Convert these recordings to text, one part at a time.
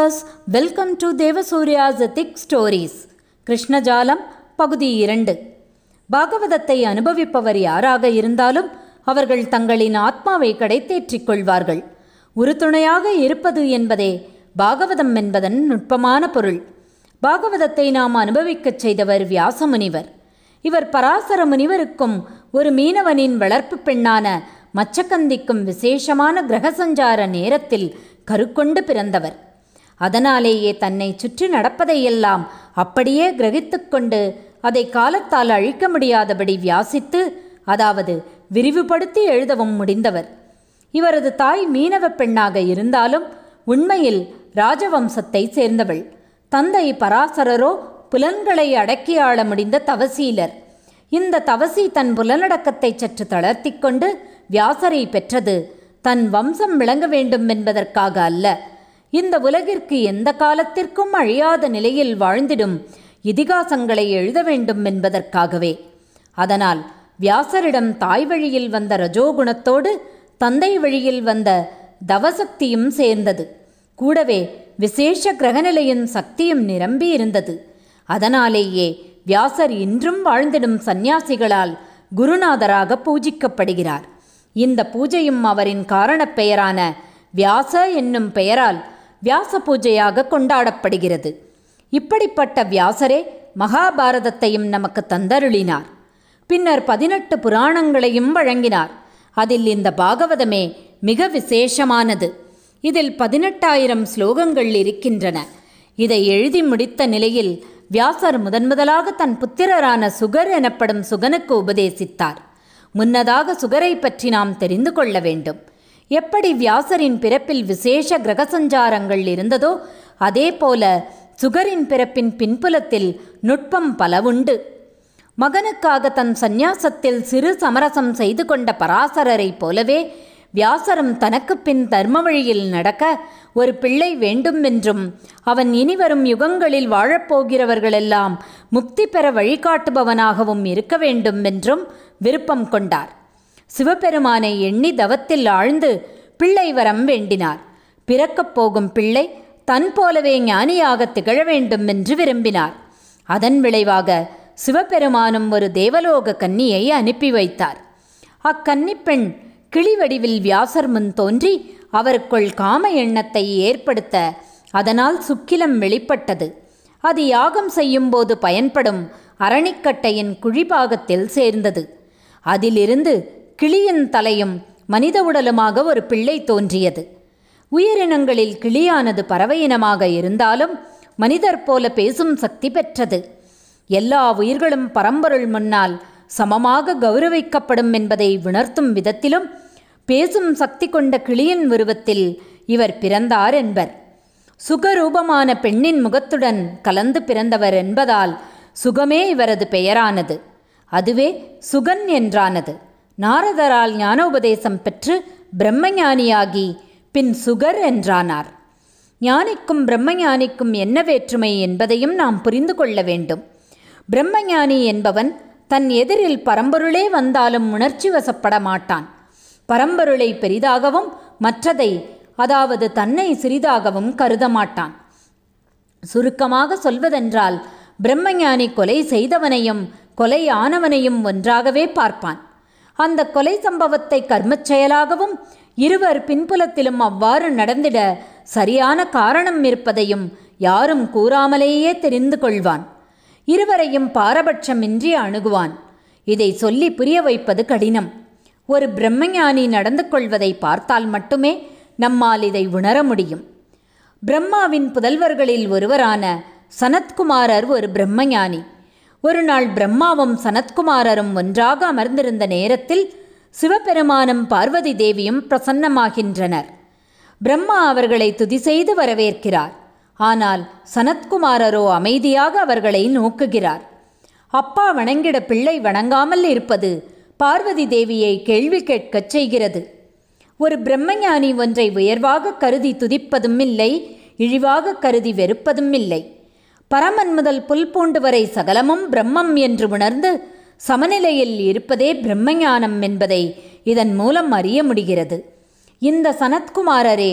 viewers welcome to Devasurya's ethic stories கிருஷ்ணஜாலம் பகுதி இரண்டு பாகவதத்தை அனுபவிப்பவர் யாராக இருந்தாலும் அவர்கள் தங்களின் ஆத்மாவை கடைத்தேற்றிக் கொள்வார்கள் உறுதுணையாக இருப்பது என்பதே பாகவதம் என்பதன் நுட்பமான பொருள் பாகவதத்தை நாம் அனுபவிக்கச் செய்தவர் வியாசமுனிவர் இவர் பராசர முனிவருக்கும் ஒரு மீனவனின் வளர்ப்பு பெண்ணான மச்சக்கந்திக்கும் விசேஷமான கிரகசஞ்சார நேரத்தில் கருக்கொண்டு பிறந்தவர் அதனாலேயே தன்னை சுற்றி நடப்பதையெல்லாம் அப்படியே கிரகித்துக் கொண்டு அதை காலத்தால் அழிக்க முடியாதபடி வியாசித்து அதாவது விரிவுபடுத்தி எழுதவும் முடிந்தவர் இவரது தாய் மீனவ பெண்ணாக இருந்தாலும் உண்மையில் ராஜவம்சத்தை சேர்ந்தவள் தந்தை பராசரரோ புலன்களை அடக்கி ஆள முடிந்த தவசீலர் இந்த தவசி தன் புலனடக்கத்தை சற்று தளர்த்தி கொண்டு வியாசரை பெற்றது தன் வம்சம் விளங்க வேண்டும் என்பதற்காக அல்ல இந்த உலகிற்கு எந்த காலத்திற்கும் அழியாத நிலையில் வாழ்ந்திடும் இதிகாசங்களை எழுத வேண்டும் என்பதற்காகவே அதனால் வியாசரிடம் தாய் வழியில் வந்த ரஜோகுணத்தோடு தந்தை வழியில் வந்த தவசக்தியும் சேர்ந்தது கூடவே விசேஷ கிரகநிலையின் சக்தியும் நிரம்பி இருந்தது அதனாலேயே வியாசர் இன்றும் வாழ்ந்திடும் சந்நியாசிகளால் குருநாதராக பூஜிக்கப்படுகிறார் இந்த பூஜையும் அவரின் காரணப் பெயரான வியாச என்னும் பெயரால் வியாச பூஜையாக கொண்டாடப்படுகிறது இப்படிப்பட்ட வியாசரே மகாபாரதத்தையும் நமக்கு தந்தருளினார் பின்னர் பதினெட்டு புராணங்களையும் வழங்கினார் அதில் இந்த பாகவதமே மிக விசேஷமானது இதில் பதினெட்டாயிரம் ஸ்லோகங்கள் இருக்கின்றன இதை எழுதி முடித்த நிலையில் வியாசர் முதன்முதலாக தன் புத்திரரான சுகர் எனப்படும் சுகனுக்கு உபதேசித்தார் முன்னதாக சுகரை பற்றி நாம் தெரிந்து கொள்ள வேண்டும் எப்படி வியாசரின் பிறப்பில் விசேஷ கிரகசஞ்சாரங்கள் இருந்ததோ அதே போல சுகரின் பிறப்பின் பின்புலத்தில் நுட்பம் பலவுண்டு மகனுக்காக தன் சந்நியாசத்தில் சிறு சமரசம் செய்து கொண்ட பராசரரைப் போலவே வியாசரும் தனக்கு பின் தர்ம வழியில் நடக்க ஒரு பிள்ளை வேண்டும் என்றும் அவன் இனிவரும் யுகங்களில் வாழப்போகிறவர்களெல்லாம் முக்தி பெற வழிகாட்டுபவனாகவும் இருக்க வேண்டும் என்றும் விருப்பம் கொண்டார் சிவபெருமானை எண்ணி தவத்தில் ஆழ்ந்து பிள்ளை வரம் வேண்டினார் பிறக்கப் போகும் பிள்ளை தன் போலவே ஞானியாக திகழ வேண்டும் என்று விரும்பினார் அதன் விளைவாக சிவபெருமானும் ஒரு தேவலோக கன்னியை அனுப்பி வைத்தார் அக்கன்னிப்பெண் கிளி வடிவில் வியாசர் முன் தோன்றி அவருக்குள் காம எண்ணத்தை ஏற்படுத்த அதனால் சுக்கிலம் வெளிப்பட்டது அது யாகம் செய்யும்போது பயன்படும் அரணிக்கட்டையின் குழிபாகத்தில் சேர்ந்தது அதிலிருந்து கிளியின் தலையும் மனித உடலுமாக ஒரு பிள்ளை தோன்றியது உயிரினங்களில் கிளியானது பறவை இனமாக இருந்தாலும் மனிதர் போல பேசும் சக்தி பெற்றது எல்லா உயிர்களும் பரம்பொருள் முன்னால் சமமாக கௌரவிக்கப்படும் என்பதை உணர்த்தும் விதத்திலும் பேசும் சக்தி கொண்ட கிளியின் உருவத்தில் இவர் பிறந்தார் என்பர் சுகரூபமான பெண்ணின் முகத்துடன் கலந்து பிறந்தவர் என்பதால் சுகமே இவரது பெயரானது அதுவே சுகன் என்றானது நாரதரால் ஞானோபதேசம் பெற்று பிரம்மஞானியாகி பின் சுகர் என்றானார் ஞானிக்கும் பிரம்மஞானிக்கும் என்ன வேற்றுமை என்பதையும் நாம் புரிந்து கொள்ள வேண்டும் பிரம்மஞானி என்பவன் தன் எதிரில் பரம்பொருளே வந்தாலும் உணர்ச்சி வசப்பட மாட்டான் பரம்பொருளை பெரிதாகவும் மற்றதை அதாவது தன்னை சிறிதாகவும் கருத மாட்டான் சுருக்கமாக சொல்வதென்றால் பிரம்மஞானி கொலை செய்தவனையும் கொலை ஆனவனையும் ஒன்றாகவே பார்ப்பான் அந்த கொலை சம்பவத்தை கர்மச் செயலாகவும் இருவர் பின்புலத்திலும் அவ்வாறு நடந்திட சரியான காரணம் இருப்பதையும் யாரும் கூறாமலேயே தெரிந்து கொள்வான் இருவரையும் பாரபட்சமின்றி அணுகுவான் இதை சொல்லி புரிய வைப்பது கடினம் ஒரு பிரம்மஞானி நடந்து கொள்வதை பார்த்தால் மட்டுமே நம்மால் இதை உணர முடியும் பிரம்மாவின் புதல்வர்களில் ஒருவரான சனத்குமாரர் ஒரு பிரம்மஞானி ஒரு நாள் பிரம்மாவும் சனத்குமாரரும் ஒன்றாக அமர்ந்திருந்த நேரத்தில் சிவபெருமானும் பார்வதி தேவியும் பிரசன்னமாகின்றனர் பிரம்மா அவர்களை துதி செய்து வரவேற்கிறார் ஆனால் சனத்குமாரரோ அமைதியாக அவர்களை நோக்குகிறார் அப்பா வணங்கிட பிள்ளை வணங்காமல் இருப்பது பார்வதி தேவியை கேள்வி கேட்கச் செய்கிறது ஒரு பிரம்மஞானி ஒன்றை உயர்வாக கருதி துதிப்பதும் இல்லை இழிவாக கருதி வெறுப்பதும் இல்லை பரமன் முதல் புல் பூண்டு வரை சகலமும் பிரம்மம் என்று உணர்ந்து சமநிலையில் இருப்பதே பிரம்மஞானம் என்பதை இதன் மூலம் அறிய முடிகிறது இந்த சனத்குமாரரே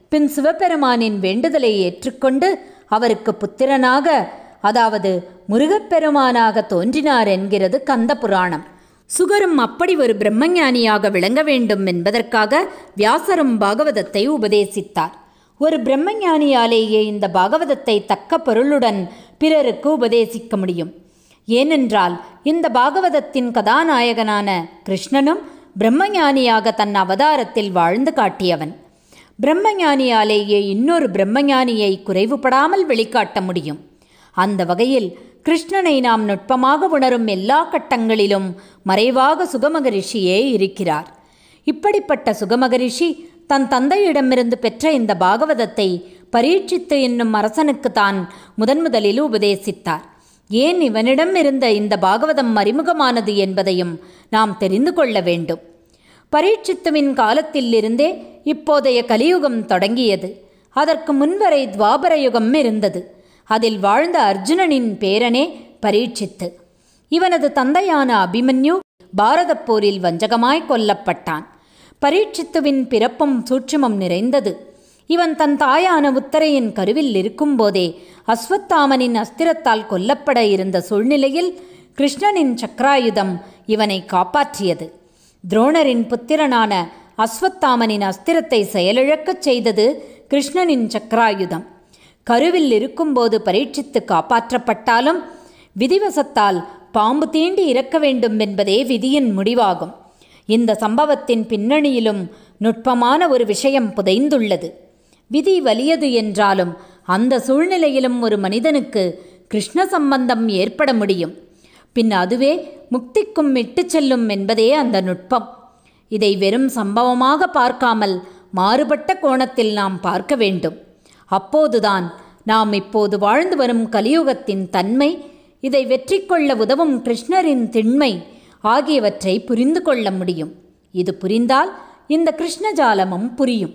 பின் சிவபெருமானின் வேண்டுதலை ஏற்றுக்கொண்டு அவருக்கு புத்திரனாக அதாவது முருகப்பெருமானாக தோன்றினார் என்கிறது கந்த புராணம் சுகரும் அப்படி ஒரு பிரம்மஞானியாக விளங்க வேண்டும் என்பதற்காக வியாசரும் பாகவதத்தை உபதேசித்தார் ஒரு பிரம்மஞானியாலேயே இந்த பாகவதத்தை தக்க பொருளுடன் பிறருக்கு உபதேசிக்க முடியும் ஏனென்றால் இந்த பாகவதத்தின் கதாநாயகனான கிருஷ்ணனும் பிரம்மஞானியாக தன் அவதாரத்தில் வாழ்ந்து காட்டியவன் பிரம்மஞானியாலேயே இன்னொரு பிரம்மஞானியை குறைவுபடாமல் வெளிக்காட்ட முடியும் அந்த வகையில் கிருஷ்ணனை நாம் நுட்பமாக உணரும் எல்லா கட்டங்களிலும் மறைவாக சுகமகரிஷியே இருக்கிறார் இப்படிப்பட்ட சுகமகரிஷி தன் தந்தையிடமிருந்து பெற்ற இந்த பாகவதத்தை பரீட்சித்து என்னும் அரசனுக்கு தான் முதன் முதலில் உபதேசித்தார் ஏன் இவனிடம் இருந்த இந்த பாகவதம் அறிமுகமானது என்பதையும் நாம் தெரிந்து கொள்ள வேண்டும் பரீட்சித்துவின் காலத்திலிருந்தே இப்போதைய கலியுகம் தொடங்கியது அதற்கு முன்வரை துவாபர யுகம் இருந்தது அதில் வாழ்ந்த அர்ஜுனனின் பேரனே பரீட்சித்து இவனது தந்தையான அபிமன்யு பாரதப் போரில் வஞ்சகமாய் கொல்லப்பட்டான் பரீட்சித்துவின் பிறப்பும் சூட்சுமம் நிறைந்தது இவன் தன் தாயான உத்தரையின் கருவில் இருக்கும்போதே அஸ்வத்தாமனின் அஸ்திரத்தால் கொல்லப்பட இருந்த சூழ்நிலையில் கிருஷ்ணனின் சக்கராயுதம் இவனை காப்பாற்றியது துரோணரின் புத்திரனான அஸ்வத்தாமனின் அஸ்திரத்தை செயலிழக்கச் செய்தது கிருஷ்ணனின் சக்கராயுதம் கருவில் இருக்கும்போது பரீட்சித்து காப்பாற்றப்பட்டாலும் விதிவசத்தால் பாம்பு தீண்டி இறக்க வேண்டும் என்பதே விதியின் முடிவாகும் இந்த சம்பவத்தின் பின்னணியிலும் நுட்பமான ஒரு விஷயம் புதைந்துள்ளது விதி வலியது என்றாலும் அந்த சூழ்நிலையிலும் ஒரு மனிதனுக்கு கிருஷ்ண சம்பந்தம் ஏற்பட முடியும் பின் அதுவே முக்திக்கும் இட்டுச் செல்லும் என்பதே அந்த நுட்பம் இதை வெறும் சம்பவமாக பார்க்காமல் மாறுபட்ட கோணத்தில் நாம் பார்க்க வேண்டும் அப்போதுதான் நாம் இப்போது வாழ்ந்து வரும் கலியுகத்தின் தன்மை இதை வெற்றி கொள்ள உதவும் கிருஷ்ணரின் திண்மை ஆகியவற்றை புரிந்து கொள்ள முடியும் இது புரிந்தால் இந்த கிருஷ்ணஜாலமும் புரியும்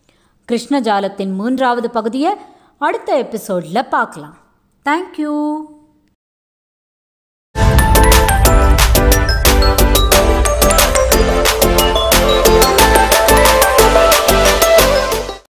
கிருஷ்ணஜாலத்தின் மூன்றாவது பகுதியை அடுத்த எபிசோடில் பார்க்கலாம் தேங்க்யூ